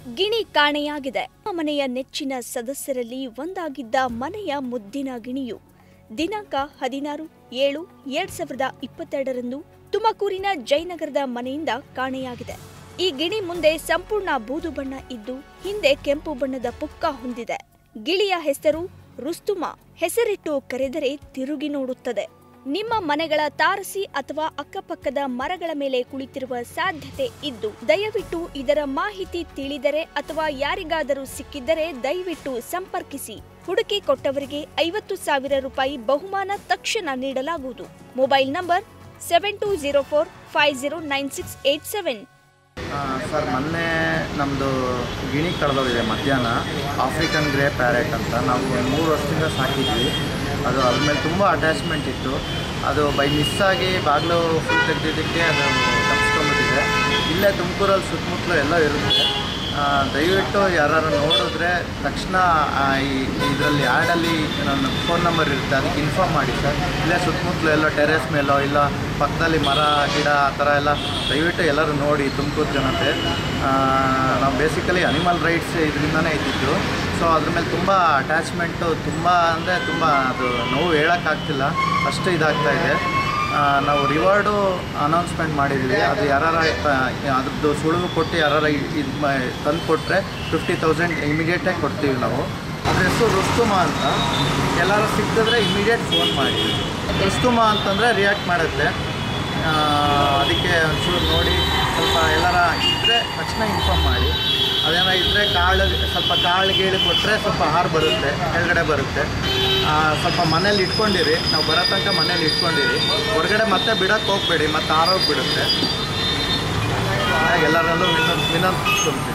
ಗಿಣಿ ಕಾಣೆಯಾಗಿದೆ ಆ ಮನೆಯ ನೆಚ್ಚಿನ ಸದಸ್ಯರಲ್ಲಿ ಒಂದಾಗಿದ್ದ ಮನೆಯ ಮುದ್ದಿನ ಗಿಣಿಯು ದಿನಾಂಕ ಹದಿನಾರು ಏಳು ಎರಡ್ ಸಾವಿರದ ಇಪ್ಪತ್ತೆರಡರಂದು ತುಮಕೂರಿನ ಜಯನಗರದ ಮನೆಯಿಂದ ಕಾಣೆಯಾಗಿದೆ ಈ ಗಿಣಿ ಮುಂದೆ ಸಂಪೂರ್ಣ ಬೂದು ಬಣ್ಣ ಇದ್ದು ಹಿಂದೆ ಕೆಂಪು ಬಣ್ಣದ ಪುಕ್ಕ ಹೊಂದಿದೆ ಗಿಳಿಯ ಹೆಸರು ರುಸ್ತುಮ ಹೆಸರಿಟ್ಟು ಕರೆದರೆ ತಿರುಗಿ ನೋಡುತ್ತದೆ ನಿಮ್ಮ ಮನೆಗಳ ತಾರಸಿ ಅಥವಾ ಅಕ್ಕಪಕ್ಕದ ಮರಗಳ ಮೇಲೆ ಕುಳಿತಿರುವ ಸಾಧ್ಯತೆ ಇದ್ದು ದಯವಿಟ್ಟು ಇದರ ಮಾಹಿತಿ ತಿಳಿದರೆ ಅಥವಾ ಯಾರಿಗಾದರೂ ಸಿಕ್ಕಿದ್ದರೆ ದಯವಿಟ್ಟು ಸಂಪರ್ಕಿಸಿ ಹುಡುಕಿ ಕೊಟ್ಟವರಿಗೆ ಐವತ್ತು ಸಾವಿರ ರೂಪಾಯಿ ಬಹುಮಾನ ತಕ್ಷಣ ನೀಡಲಾಗುವುದು mobile number seven two zero four five zero nine six eight seven ಆ, ಸರ್ ಮೊನ್ನೆ ನಮ್ಮದು ಗಿಣಿ ಕಳೆದೋಗಿದೆ ಮಧ್ಯಾಹ್ನ ಆಫ್ರಿಕನ್ ಗ್ರೇ ಪ್ಯಾರೆಟ್ ಅಂತ ನಾವು ಒಂದು ಮೂರು ವರ್ಷದಿಂದ ಸಾಕಿದ್ವಿ ಅದು ಅದ್ರ ಮೇಲೆ ತುಂಬ ಅಟ್ಯಾಚ್ಮೆಂಟ್ ಇತ್ತು ಅದು ಬೈ ಮಿಸ್ ಆಗಿ ಬಾಗಿಲು ಫುಲ್ ತೆಗೆದಿದ್ದಕ್ಕೆ ಅದು ತಪ್ಪಿಸ್ಕೊಂಡ್ಬಿಟ್ಟಿದೆ ಇಲ್ಲೇ ತುಮಕೂರಲ್ಲಿ ಸುತ್ತಮುತ್ತಲು ಎಲ್ಲ ಇರುತ್ತೆ ಆ, ದಯವಿಟ್ಟು ಯಾರು ನೋಡಿದ್ರೆ ತಕ್ಷಣ ಆ, ಈ ಇದರಲ್ಲಿ ಆ್ಯಡಲ್ಲಿ ನನ್ನ ಫೋನ್ ನಂಬರ್ ಇರುತ್ತೆ ಅದಕ್ಕೆ ಇನ್ಫಾರ್ಮ್ ಮಾಡಿ ಸರ್ ಇಲ್ಲೇ ಸುತ್ತಮುತ್ತಲು ಎಲ್ಲೋ ಟೆರೆಸ್ ಮೇಲೋ ಇಲ್ಲ ಪಕ್ಕದಲ್ಲಿ ಮರ ಗಿಡ ಆ ಥರ ಎಲ್ಲ ದಯವಿಟ್ಟು ಎಲ್ಲರೂ ನೋಡಿ ತುಮಕೂರು ಜನತೆ ಆ, ನಾವು ಬೇಸಿಕಲಿ ಅನಿಮಲ್ ರೈಟ್ಸ್ ಇದರಿಂದನೇ ಇದ್ದಿದ್ದು ಸೊ ಅದ್ರ ಮೇಲೆ ತುಂಬ ಅಟ್ಯಾಚ್ಮೆಂಟು ತುಂಬ ಅಂದರೆ ತುಂಬ ಅದು ನೋವು ಹೇಳೋಕ್ಕಾಗ್ತಿಲ್ಲ ಅಷ್ಟು ಇದಾಗ್ತಾ ಇದೆ ಆ, ನಾವು ರಿವಾರ್ಡು ಅನೌನ್ಸ್ಮೆಂಟ್ ಮಾಡಿದ್ವಿ ಅದು ಯಾರು ಅದ್ರದ್ದು ಸುಳಿವು ಕೊಟ್ಟು ಯಾರು ಇದು ತಂದು ಕೊಟ್ಟರೆ ಫಿಫ್ಟಿ ತೌಸಂಡ್ ಇಮಿಡಿಯೇಟಾಗಿ ಕೊಡ್ತೀವಿ ನಾವು ಅದ್ರ ಹೆಸರು ರುಸ್ತುಮ ಅಂತ ಎಲ್ಲರೂ ಸಿಕ್ಕಿದ್ರೆ ಇಮಿಡಿಯೇಟ್ ಫೋನ್ ಮಾಡಿ ರುಸ್ತುಮ ಅಂತಂದರೆ ರಿಯಾಕ್ಟ್ ಮಾಡುತ್ತೆ ಆ, ಅದಕ್ಕೆ ಒಂಚೂರು ನೋಡಿ ಸ್ವಲ್ಪ ಎಲ್ಲರ ಇದ್ದರೆ ತಕ್ಷಣ ಇನ್ಫಾರ್ಮ್ ಮಾಡಿ ಅದೇನೋ ಇದ್ದರೆ ಕಾಳು ಸ್ವಲ್ಪ ಕಾಳು ಗೀಳು ಕೊಟ್ಟರೆ ಸ್ವಲ್ಪ ಆಹಾರ ಬರುತ್ತೆ ಕೆಳಗಡೆ ಬರುತ್ತೆ ಆ, ಸ್ವಲ್ಪ ಮನೇಲಿ ಇಟ್ಕೊಂಡಿರಿ ನಾವು ಬರೋ ತನಕ ಮನೇಲಿ ಇಟ್ಕೊಂಡಿರಿ ಹೊರಗಡೆ ಮತ್ತೆ ಬಿಡೋಕ್ಕೆ ಹೋಗಬೇಡಿ ಮತ್ತೆ ಆರೋಗ್ಯ ಬಿಡುತ್ತೆ ಎಲ್ಲರಲ್ಲೂ ವಿನಂತಿ ವಿನಂತಿಸ್ಕೊಂತೀನಿ